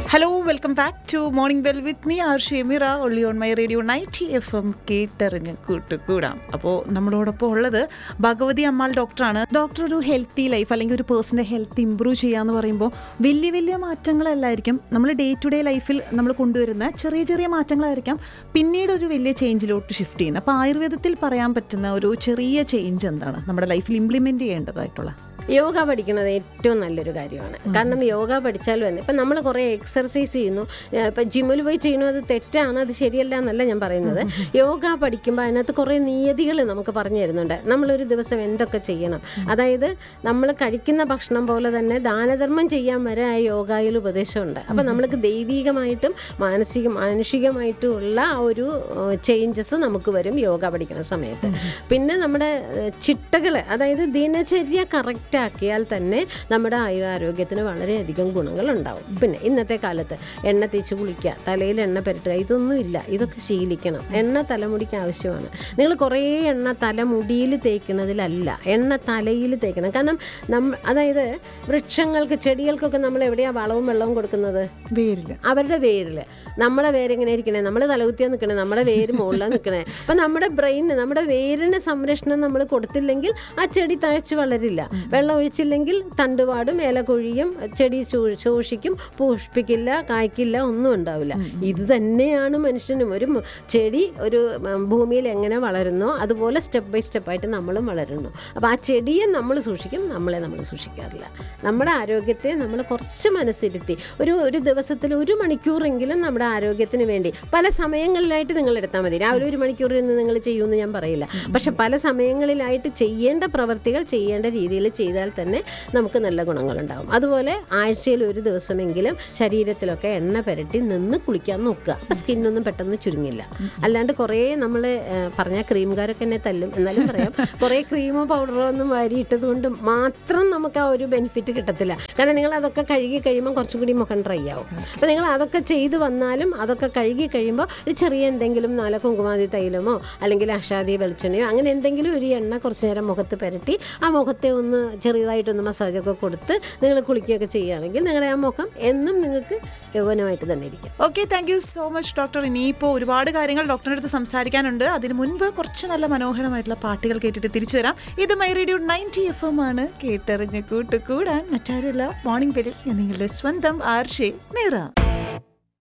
hello welcome back to morning well with me R ഷെമിറ ഒള്ളി on my radio ninety F M കേട്ടറിഞ്ഞ് കൂട്ടുകൂടാം അപ്പോൾ നമ്മളോടൊപ്പം ഉള്ളത് ഭഗവതി അമ്മാൾ ഡോക്ടറാണ് ഡോക്ടർ ഒരു ഹെൽത്തി ലൈഫ് അല്ലെങ്കിൽ ഒരു പേഴ്സൻ്റെ ഹെൽത്ത് ഇമ്പ്രൂവ് ചെയ്യാന്ന് പറയുമ്പോൾ വലിയ വലിയ മാറ്റങ്ങളല്ലായിരിക്കും നമ്മൾ ഡേ ടു ഡേ ലൈഫിൽ നമ്മൾ കൊണ്ടുവരുന്ന ചെറിയ ചെറിയ മാറ്റങ്ങളായിരിക്കാം പിന്നീട് ഒരു വലിയ ചേഞ്ചിലോട്ട് ഷിഫ്റ്റ് ചെയ്യുന്നത് അപ്പോൾ ആയുർവേദത്തിൽ പറയാൻ പറ്റുന്ന ഒരു ചെറിയ ചേഞ്ച് എന്താണ് നമ്മുടെ ലൈഫിൽ ഇംപ്ലിമെൻ്റ് ചെയ്യേണ്ടതായിട്ടുള്ള യോഗ പഠിക്കുന്നത് ഏറ്റവും നല്ലൊരു കാര്യമാണ് കാരണം യോഗ പഠിച്ചാൽ തന്നെ ഇപ്പം നമ്മൾ കുറേ എക്സർസൈസ് ചെയ്യുന്നു ഏഹ് ഇപ്പം ജിമ്മിൽ പോയി ചെയ്യുന്നു അത് തെറ്റാണ് അത് ശരിയല്ല എന്നല്ല ഞാൻ പറയുന്നത് യോഗ പഠിക്കുമ്പോൾ അതിനകത്ത് കുറേ നിയതികൾ നമുക്ക് പറഞ്ഞു തരുന്നുണ്ട് നമ്മളൊരു ദിവസം എന്തൊക്കെ ചെയ്യണം അതായത് നമ്മൾ കഴിക്കുന്ന ഭക്ഷണം പോലെ തന്നെ ദാനധർമ്മം ചെയ്യാൻ വരെ ആ യോഗയിൽ ഉപദേശമുണ്ട് അപ്പം നമ്മൾക്ക് ദൈവികമായിട്ടും മാനസിക മാനുഷികമായിട്ടും ഉള്ള ആ ഒരു ചേഞ്ചസ് നമുക്ക് വരും യോഗ പഠിക്കുന്ന സമയത്ത് പിന്നെ നമ്മുടെ ചിട്ടകൾ അതായത് ദിനചര്യ കറക്റ്റ് ആക്കിയാൽ തന്നെ നമ്മുടെ ആയുരാരോഗ്യത്തിന് വളരെയധികം ഗുണങ്ങളുണ്ടാവും പിന്നെ ഇന്നത്തെ കാലത്ത് എണ്ണ തേച്ച് കുളിക്കുക തലയിൽ എണ്ണ പുരട്ടുക ഇതൊന്നുമില്ല ഇതൊക്കെ ശീലിക്കണം എണ്ണ തലമുടിക്ക് ആവശ്യമാണ് നിങ്ങൾ കുറേ എണ്ണ തലമുടിയിൽ തേക്കുന്നതിലല്ല എണ്ണ തലയിൽ തേക്കണം കാരണം നമ്മ അതായത് വൃക്ഷങ്ങൾക്ക് ചെടികൾക്കൊക്കെ നമ്മൾ എവിടെയാണ് വളവും വെള്ളവും കൊടുക്കുന്നത് വേരില്ല അവരുടെ വേരിൽ നമ്മുടെ വേര് എങ്ങനെ ഇരിക്കണേ നമ്മൾ തലകുത്തിയാ നിൽക്കണേ നമ്മുടെ വേര് മുകളിലാണ് നിൽക്കണേ അപ്പം നമ്മുടെ ബ്രെയിന് നമ്മുടെ വേരിന് സംരക്ഷണം നമ്മൾ കൊടുത്തില്ലെങ്കിൽ ആ ചെടി തഴച്ച് വളരില്ല വെള്ളം ഒഴിച്ചില്ലെങ്കിൽ തണ്ടുപാടും ഇല കൊഴിയും ചെടി ചൂ- ശോഷിക്കും പുഷ്പിക്കില്ല കായ്ക്കില്ല ഒന്നും ഉണ്ടാവില്ല ഇത് തന്നെയാണ് മനുഷ്യനും ഒരു മ- ചെടി ഒരു ഉം, ഭൂമിയിൽ എങ്ങനെ വളരുന്നോ അതുപോലെ സ്റ്റെപ്പ് ബൈ സ്റ്റെപ്പായിട്ട് നമ്മളും വളരുന്നു അപ്പോൾ ആ ചെടിയെ നമ്മൾ സൂക്ഷിക്കും നമ്മളെ നമ്മൾ സൂക്ഷിക്കാറില്ല നമ്മുടെ ആരോഗ്യത്തെ നമ്മൾ കുറച്ച് മനസ്സിരുത്തി ഒരു ഒരു ദിവസത്തിൽ ഒരു മണിക്കൂറെങ്കിലും നമ്മുടെ ആരോഗ്യത്തിന് വേണ്ടി പല സമയങ്ങളിലായിട്ട് നിങ്ങൾ എടുത്താൽ മതി രാവിലെ ഒരു മണിക്കൂർ ഇന്ന് നിങ്ങൾ ചെയ്യുമെന്ന് ഞാൻ പറയില്ല പക്ഷെ പല സമയങ്ങളിലായിട്ട് ചെയ്യേണ്ട പ്രവർത്തികൾ ചെയ്യേണ്ട രീതിയിൽ ചെയ്താൽ തന്നെ നമുക്ക് നല്ല ഗുണങ്ങളുണ്ടാകും അതുപോലെ ആഴ്ചയിൽ ഒരു ദിവസമെങ്കിലും ശരീരത്തിലൊക്കെ എണ്ണ പുരട്ടി നിന്ന് കുളിക്കാൻ നോക്കുക അപ്പം സ്കിന്നൊന്നും പെട്ടെന്ന് ചുരുങ്ങില്ല അല്ലാണ്ട് കുറേ നമ്മൾ പറഞ്ഞ ക്രീംകാരൊക്കെ എന്നെ തല്ലും എന്നാലും പറയാം കുറേ ക്രീമോ പൗഡറോ ഒന്നും വാരിയിട്ടത് കൊണ്ട് മാത്രം നമുക്ക് ആ ഒരു ബെനിഫിറ്റ് കിട്ടത്തില്ല കാരണം നിങ്ങൾ അതൊക്കെ കഴുകി കഴിയുമ്പോൾ കുറച്ചും കൂടി മുഖം ഡ്രൈ ആവും അപ്പോൾ നിങ്ങൾ അതൊക്കെ ചെയ്ത് വന്നാലും അതൊക്കെ കഴുകി കഴിയുമ്പോൾ ഒരു ചെറിയ എന്തെങ്കിലും നാല കുങ്കുമാതി തൈലമോ അല്ലെങ്കിൽ അഷാദി വെളിച്ചെണ്ണയോ അങ്ങനെ എന്തെങ്കിലും ഒരു എണ്ണ കുറച്ച് നേരം മുഖത്ത് പുരട്ടി ആ മുഖത്തെ ഒന്ന് ചെറിയതായിട്ടൊന്ന് മസാജൊക്കെ കൊടുത്ത് നിങ്ങൾ കുളിക്കുകയൊക്കെ ചെയ്യുകയാണെങ്കിൽ നിങ്ങളുടെ ആ മുഖം എന്നും നിങ്ങൾക്ക് യൗവനമായിട്ട് തന്നെ ഇരിക്കും okay thank you so much doctor ഇനിയിപ്പോൾ ഒരുപാട് കാര്യങ്ങൾ ഡോക്ടറിൻ്റെ അടുത്ത് സംസാരിക്കാനുണ്ട് അതിന് മുൻപ് കുറച്ച് നല്ല മനോഹരമായിട്ടുള്ള പാട്ടുകൾ കേട്ടിട്ട് തിരിച്ചു വരാം ഇത് my radio ninety F M ആണ് കേട്ടറിഞ്ഞ് കൂട്ടുകൂടാൻ മറ്റാരുമില്ല മോർണിംഗ് വെലിൽ ഞാൻ നിങ്ങളുടെ സ്വന്തം ആർഷേ മീറ